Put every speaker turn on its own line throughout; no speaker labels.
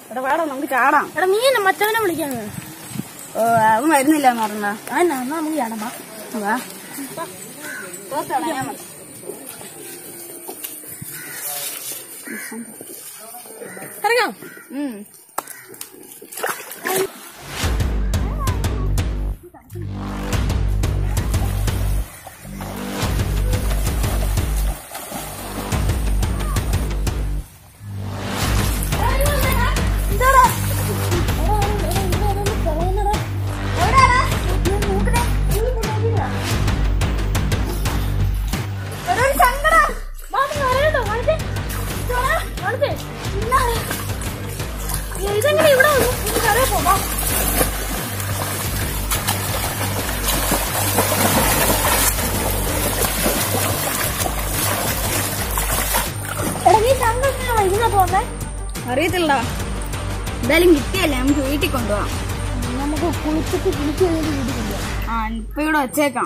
എടാ വേടാ നമുക്ക് ചാടാം
എടാ നീ എന്നെ മറ്റവനെ വിളിക്കാന്ന്
ഓ അവൻ വരുന്നില്ല എന്ന് പറഞ്ഞാ
ആ എന്നാ എന്നാ നമുക്ക് ചാടാം വാ.
വാ പുറത്തിറങ്ങിയാ മതി.
ഇറങ്ങാം
ഉം.
ഇതെങ്ങനെ ഇവിടെ വന്നു ഇത് കരയെ പോവാം എടാ നീ സംഘത്തിനാണോ ഇതിനാ പോന്നെ
അറിയത്തില്ല എന്തായാലും കിട്ടിയല്ലേ നമുക്ക് വീട്ടിൽ കൊണ്ടുപോവാം
നമുക്ക് കുളിച്ചിട്ട് കുളിച്ച് കഴിഞ്ഞിട്ട് വീട്ടിൽ കൊണ്ടുപോകാം
ആ ഇപ്പൊ ഇവിടെ വച്ചേക്കാം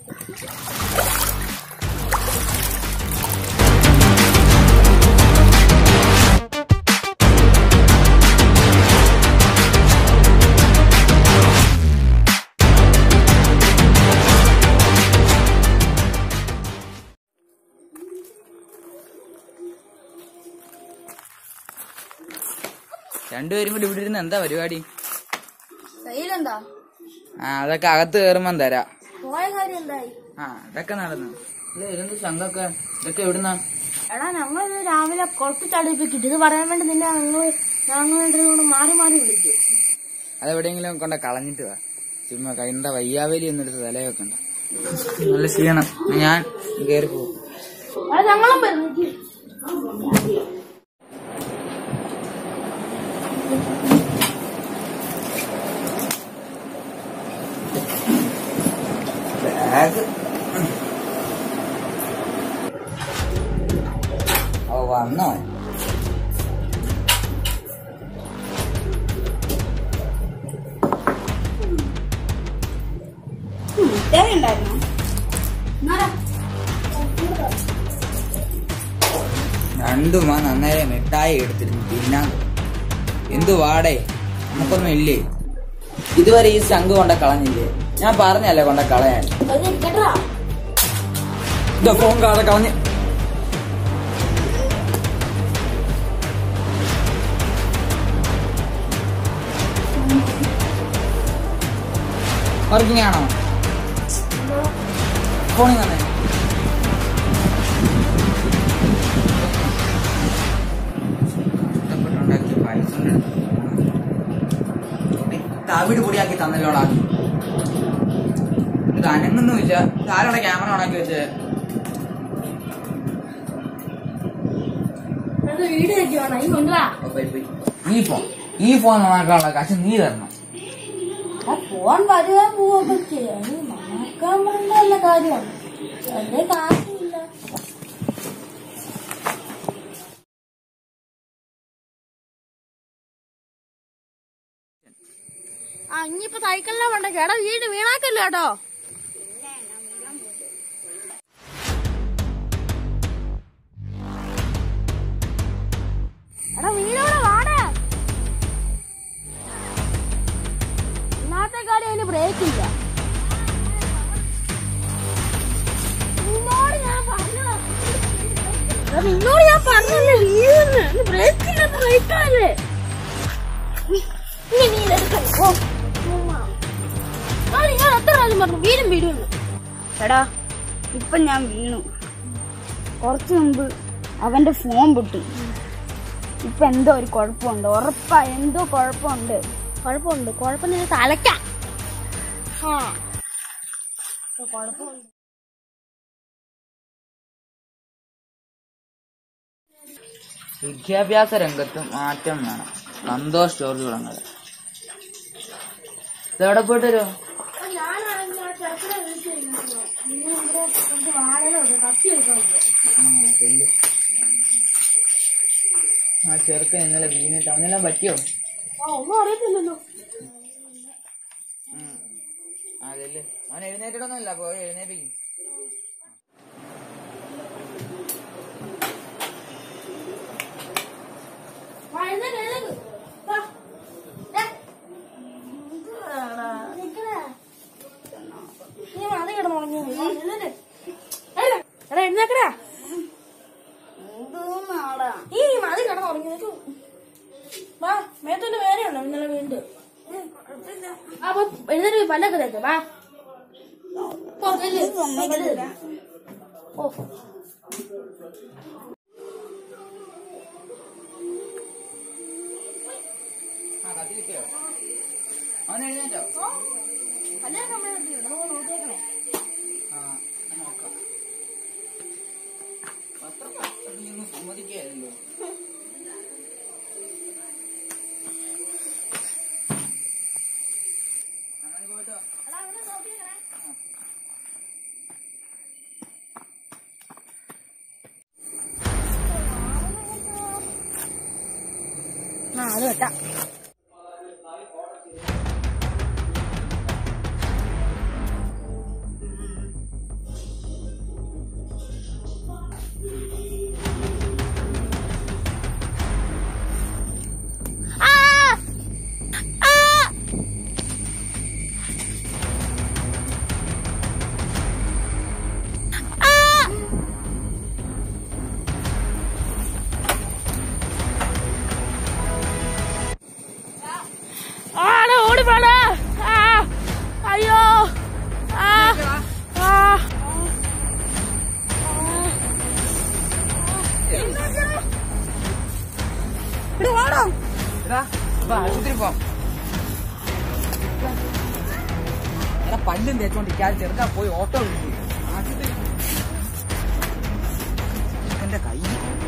രണ്ടുപേരും കൂടി ഇവിടെ ഇരുന്ന് എന്താ പരിപാടി
കയ്യിലെന്താ
ആ അതൊക്കെ അകത്ത് കയറുമ്പം തരാം
പോയ കാര്യം എന്തായി
ആ അതൊക്കെ നടന്നു ഇല്ല ഇതെന്ത് സംഘമൊക്കെ ഇതൊക്കെ എവിടുന്നാ
എടാ ഞങ്ങൾ ഇന്ന് രാവിലെ കുറച്ച് തടിപ്പിച്ചിട്ട് ഇത് പറയാൻ വേണ്ടി നിന്നെ ഞങ്ങൾ ഞങ്ങൾ മാറി മാറി വിളിച്ചു
അതെവിടെയെങ്കിലും കൊണ്ട കളഞ്ഞിട്ട് വാ ചുമ്മാ കൈണ്ട വയ്യാവേലി ഒന്നെടുത്ത് തലയൊക്കെ ഉണ്ട് നല്ല ക്ഷീണം ഞാൻ കയറി പോകും
എടാ ഞങ്ങളും വരും നിക്ക്.
ബാഗ് ഓ വന്നോ
മിഠായി ഉണ്ടായിരുന്നു
രണ്ടുമാ നന്നേരെ മിഠായി എടുത്തിരുന്നു തിന്നാൻ എന്തു വാടേ നമുക്കൊന്നും ഇല്ലേ ഇതുവരെ ഈ ശംഖ് കൊണ്ട കളഞ്ഞില്ലേ ഞാൻ പറഞ്ഞല്ലേ കൊണ്ട കളയാൻ
അത് ഇരിക്കട്ടെടാ.
ഇതാ ഫോൺ കാതെ കളഞ്ഞ് വർക്കിംഗ് ആണോ ഫോണിൽ തന്നെ തവിട് പൊടിയാക്കി തന്നല്ലോടാ ഇത് അനങ്ങുന്നുമില്ല ആരോടെ ക്യാമറ ഓണാക്കി വെച്ചേ
അത് വീട് വെക്കുവാണ് ഈ കൊണ്ടുവാ
ഓ, പോയി, പോയി. ഈ ഫോൺ ഈ ഫോൺ ഓണാക്കാനുള്ള കാശ് നീ തരണം
ആ ഫോൺ വരുക പോവൊക്കെ ചെയ്യാം ഈ മണക്കാൻ വേണ്ടല്ല കാര്യമാണ് എന്റെ കാശില്ല ആ ഇനിയിപ്പോ സൈക്കിളിനെ വേണ്ട കേടാ വീട് വീണാക്കല്ലോ കേട്ടോ എടാ വീടോടെ വാടേ ഇന്നത്തെ കാടി അതിന് ബ്രേക്ക് ഇല്ല നിന്നോട് ഞാൻ പറഞ്ഞതാ. എടാ, നിന്നോട് ഞാൻ പറഞ്ഞല്ലേ വീഴുന്ന് ബ്രേക്ക് ഇല്ല ബ്രേക്കാല്ലേ ഇനി നീ ഇതെടുക്കണം. ഓ, ചുമ്മാ. ആ, നിങ്ങൾ എത്ര പ്രാവശ്യം പറഞ്ഞു വീടും വീടും
എടാ ഇപ്പൊ ഞാൻ വീണു കുറച്ചു മുമ്പ് അവന്റെ ഫോൺ പൊട്ടി ഇപ്പൊ എന്തോ ഒരു കുഴപ്പമുണ്ട് ഉറപ്പാ എന്തോ കുഴപ്പമുണ്ട്
കുഴപ്പമുണ്ട് കുഴപ്പം നിന്നെ തലക്കാം ആ ഇപ്പൊ കുഴപ്പമുണ്ട്
വിദ്യാഭ്യാസ രംഗത്ത് മാറ്റം വേണം സന്തോഷ് ജോർജ് കുളങ്ങര ഇതെവിടെ പോയിട്ട് വരുമോ
ഞാനാണെങ്കിൽ ആ ചെറുക്കനെ വിളിച്ചു നിങ്ങൾ ഇവിടെ കുറച്ച് വാഴയിലോ കത്തി വെക്കാൻ
ആ ചെറുക്കൻ ഇന്നലെ വീണിട്ട് അവനെല്ലാം പറ്റിയോ
ആ ഒന്നും അറിയത്തില്ലല്ലോ
ഉം. അതല്ലേ അവൻ എഴുന്നേറ്റിട്ടൊന്നുമില്ല പോയി എഴുന്നേപ്പിക്കും
വാ, എഴുന്നേക്ക്, എഴുന്നേക്ക്. വാ,
എന്തോന്നാടാ
ഈ മതി കിടന്ന് ഉറങ്ങി നിനക്ക് വാ മേത്തോണ്ട് വേറെയുണ്ടോ ഇന്നലെ വീണ്ടും അപ്പൊ എഴുന്നേറ്റ് പോയി പല്ലൊക്കെ തേക്ക് വാ പോ, ചെല്ല്.
സമ്മതിക്കില്ല.
ഓ
ആ കത്തി കിട്ടിയോ അവൻ എഴുന്നേറ്റോ
പല്ലൊക്കെ നമ്മൾ നമുക്ക് നോക്കിയേക്കണേ
ആ നോക്കാം അത്ര പെട്ടെന്ന് സമ്മതിക്കായിരുന്നു പോയിട്ട് വാ.
ആ അത് വെട്ടാ ആടെ ഓടി പോടാ ആ അയ്യോ ആ ആ
ഇവിടെ വാടോ
എടാ, വാ, ആശുപത്രി പോവാം എടാ പല്ലും തേച്ചോണ്ടിരിക്കാതെ ചെറുക്കാ പോയി ഓട്ടോ വിളിക്കും ആശുപത്രി എന്റെ കൈ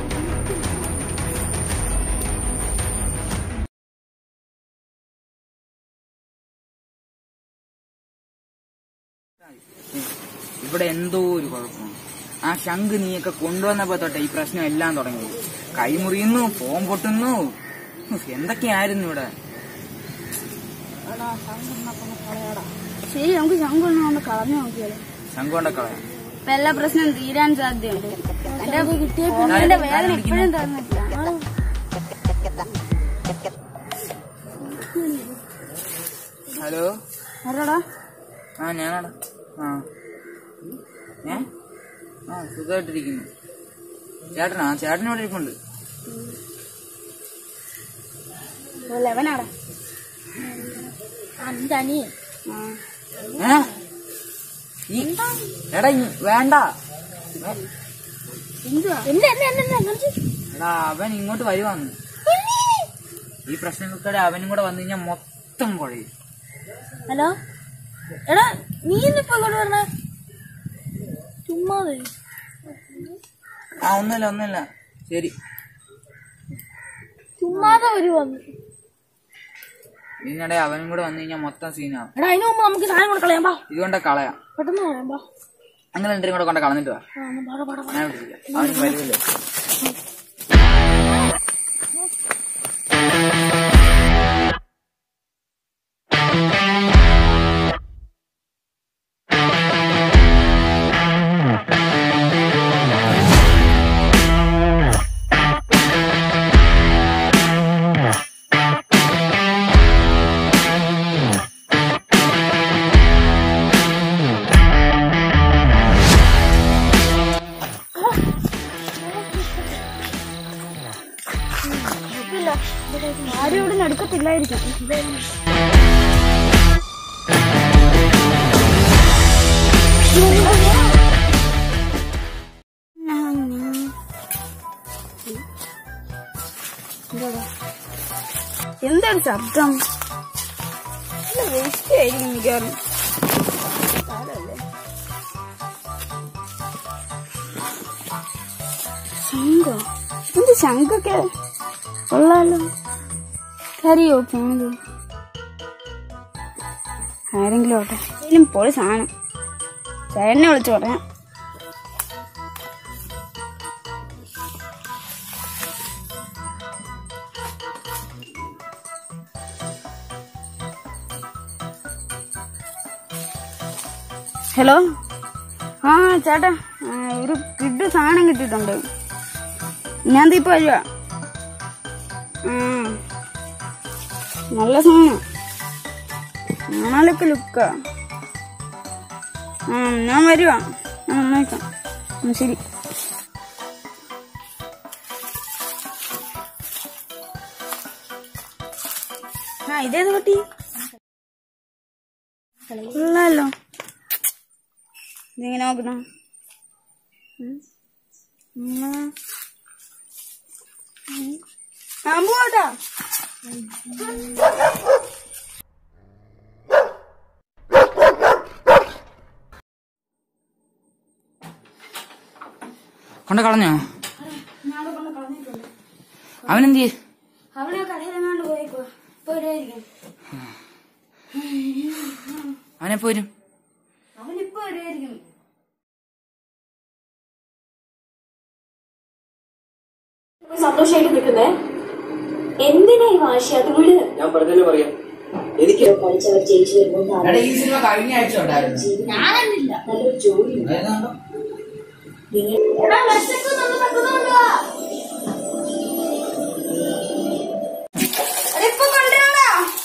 ഇവിടെ എന്തോ ഒരു കുഴപ്പമാണ് ആ ശംഖ് നീയൊക്കെ കൊണ്ടുവന്നപ്പോ തൊട്ടേ ഈ പ്രശ്നം എല്ലാം തുടങ്ങിയത് കൈ മുറിയുന്നു ഫോം പൊട്ടുന്നു ഉഫ്, എന്തൊക്കെയായിരുന്നു ഇവിടെ
ശരി നമുക്ക് ശങ്കൊന്നും കൊണ്ട് കളഞ്ഞു നോക്കിയാലോ
ശംഖ് കൊണ്ട കളയാം
ഇപ്പൊ എല്ലാ പ്രശ്നവും തീരാൻ സാധ്യതയുണ്ട് എന്റെ ഫോണിന്റെ വേദന ഇപ്പോഴും തന്നിട്ടില്ല
ഹലോ
ആരോടാ
ആ ഞാനാടാ ആ ഏ ആ സുഖമായിട്ടിരിക്കുന്നു ചേട്ടനാ ചേട്ടൻ ഇവിടെ ഇരിപ്പുണ്ട്
ലെവനാടാ
അന്റെ അനിയൻ
ആ
ഏ ഈ എടാ ഇ- വേണ്ട ഏ,
എന്തുവാ
എന്നെ എന്നെ എന്നെ എന്നെ കാണിച്ച്.
എടാ അവൻ ഇങ്ങോട്ട് വരുവാന്ന് ഈ പ്രശ്നങ്ങൾക്കിടെ അവനും കൂടെ വന്നു കഴിഞ്ഞാൽ മൊത്തം കുഴയും
ഹലോ എടാ നീ ഇന്നിപ്പോ ഇങ്ങോട്ട് വരണേ ചുമ്മാതെ
ആ ഒന്നുമില്ല ഒന്നുമില്ല ശരി
ചുമ്മാതെ ഒരു വന്നു
ഇതിനിടെ അവനും കൂടെ വന്നു കഴിഞ്ഞാൽ മൊത്തം സീനാവും
എടാ അതിനു മുമ്പ് നമുക്ക് സാധനം കൊണ്ട് കളയാം ബാ
ഇതുകൊണ്ട് കളയാം
പെട്ടെന്ന് കളയാം ബാ
അങ്ങനെ രണ്ടും കൂടെ കൊണ്ട് കളഞ്ഞിട്ട് വാ
ആ, എന്നാ പാടാ പാടാ
ഞാൻ വിളിച്ചില്ല അവന് വരുമല്ലോ
ആരും ഇവിടെ നടക്കത്തില്ലായിരിക്കും എന്താണ് ശബ്ദം വേസ്റ്റ് ആയിരിക്കും മിക്കവാറും ശംഖോ എന്ത് ശംഖൊക്കെ കൊള്ളാലോ കറിയോ ഫോണില് ആരെങ്കിലും ഓട്ടെ ഇതിലും പൊളി സാധനം ചേട്ടനെ വിളിച്ചു പറയാം ഹലോ ആ ചേട്ടാ ആ, ഒരു കിഡ് സാധനം കിട്ടിയിട്ടുണ്ട് ഞാൻ ദേ ഇപ്പൊ വരുവാ ആ നല്ല സാധനം കാണാനൊക്കെ ലുക്കാ ആ ഞാൻ വരുവാ ഞാൻ നന്നായിക്കാം ഉം, ശരി ആ ഇതേത് പട്ടി കൊള്ളാലോ ഇതിങ്ങനെ നോക്കണം പോട്ടാ
കൊണ്ട് കളഞ്ഞോ അവനെന്ത് ചെയ്യും?
അവനെ കടയിലെങ്ങാണ്ട് പോയേക്കോ പോയിരിക്കും
അവനെപ്പോ വരും
അവനിപ്പോ വരുമായിരിക്കും
സന്തോഷമായിട്ട് നിൽക്കുന്നേ എന്തിനാ ഈ വാശി അത് വിട്
ഞാൻ പറഞ്ഞല്ലേ പറയാം എനിക്ക്
പഠിച്ചവർ ജയിച്ചു വരുമ്പോൾ
എടാ ഈ സിനിമ കഴിഞ്ഞ ആഴ്ച ഉണ്ടായിരുന്നു
നല്ലൊരു ജോലി
ഏതാണ്ടോ?
ഇപ്പൊ കൊണ്ടുവരാ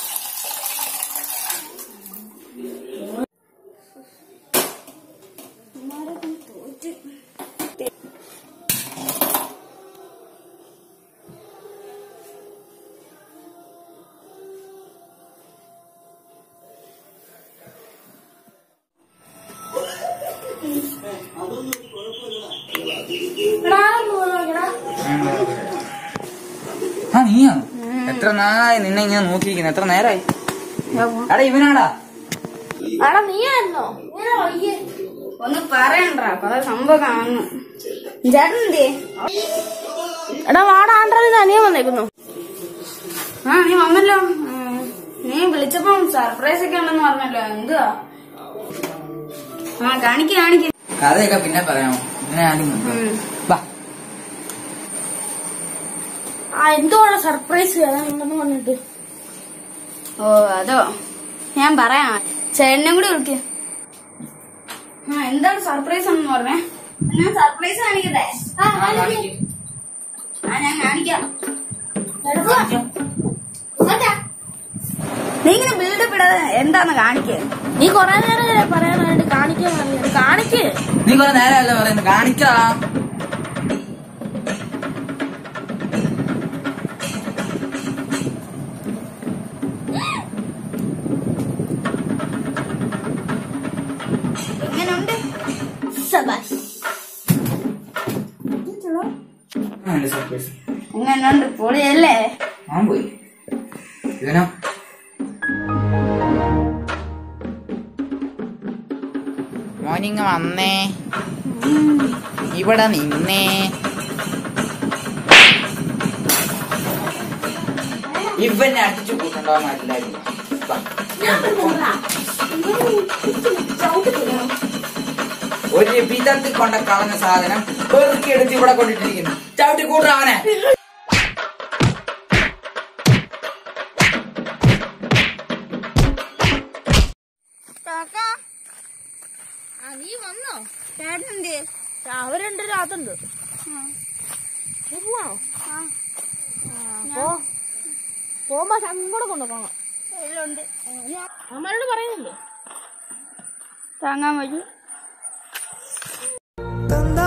ആ നീയാ എത്ര നാളായി നിന്നെ ഇങ്ങനെ നോക്കിയിരിക്കുന്നു എത്ര നേരായി എടാ ഇവനാടാ
എടാ നീയായിരുന്നോ ഇങ്ങനെ വയ്യേ
ഒന്ന് പറയണ്ടാ പല സംഭവം കാണുന്നു ചേട്ടൻ എന്തേ
എടാ വാടാ ആണ്ട്രാ അനിയൻ വന്നേക്കുന്നു
ആ നീ വന്നല്ലോ ഉം. നീ വിളിച്ചപ്പം സർപ്രൈസ് ഒക്കെ ഉണ്ടെന്ന് പറഞ്ഞല്ലോ എന്തുവാ ആ കാണിക്ക കാണിക്ക
കഥയൊക്കെ പിന്നെ പറയാമോ ഇങ്ങനെ ആദ്യം നോക്കാം. വാ
ആ എന്തുവാണ് സർപ്രൈസ് ഉണ്ടെന്ന് പറഞ്ഞിട്ട്
ഓ അതോ ഞാൻ പറയാം ചേട്ടനെ കൂടി വിളിക്ക ആ എന്താണ് സർപ്രൈസ് എന്ന് പറഞ്ഞേ ഞാൻ സർപ്രൈസ് കാണിക്കട്ടെ
ആ, കാണിക്ക്.
ആ ഞാൻ കാണിക്കാം നീ ഇങ്ങനെ ബിൽഡപ്പ് ഇടാതെ എന്താന്ന് കാണിക്കേ
നീ കൊറേ നേരം പറയാനായിട്ട് കാണിക്കാൻ പറഞ്ഞത് കാണിക്ക്
നീ കുറെ നേരമല്ല പറയുന്നത് കാണിക്കാ
എങ്ങനെയുണ്ട്
സബാഷ്
സർപ്രൈസ്
എങ്ങനെയുണ്ട് പൊളിയല്ലേ
അവൻ പോയി ഇവനോ മോനിങ് വന്നേ ഇവിടെ നിന്നേ ഇവനെ അടിച്ചു കൂട്ടുണ്ടോന്ന് എല്ലാരും ഒരു വിധത്തിൽ കൊണ്ട കളഞ്ഞ സാധനം പെറുക്കി എടുത്ത് ഇവിടെ കൊണ്ടിട്ടിരിക്കുന്നു ചവിട്ടി കൂട്ടുക അവനെ
ആ നീ വന്നോ
ചേട്ടനെന്തേ
അവർ രണ്ടുപേരും അതുണ്ട് നീ പോവാണോ പോ പോകുമ്പോ ശങ്കും കൂടെ കൊണ്ടുപോകണം
എല്ലാം
അമ്മയോട് പറയുന്നില്ലേ
താങ്ങാൻ വഴി
തന്നാ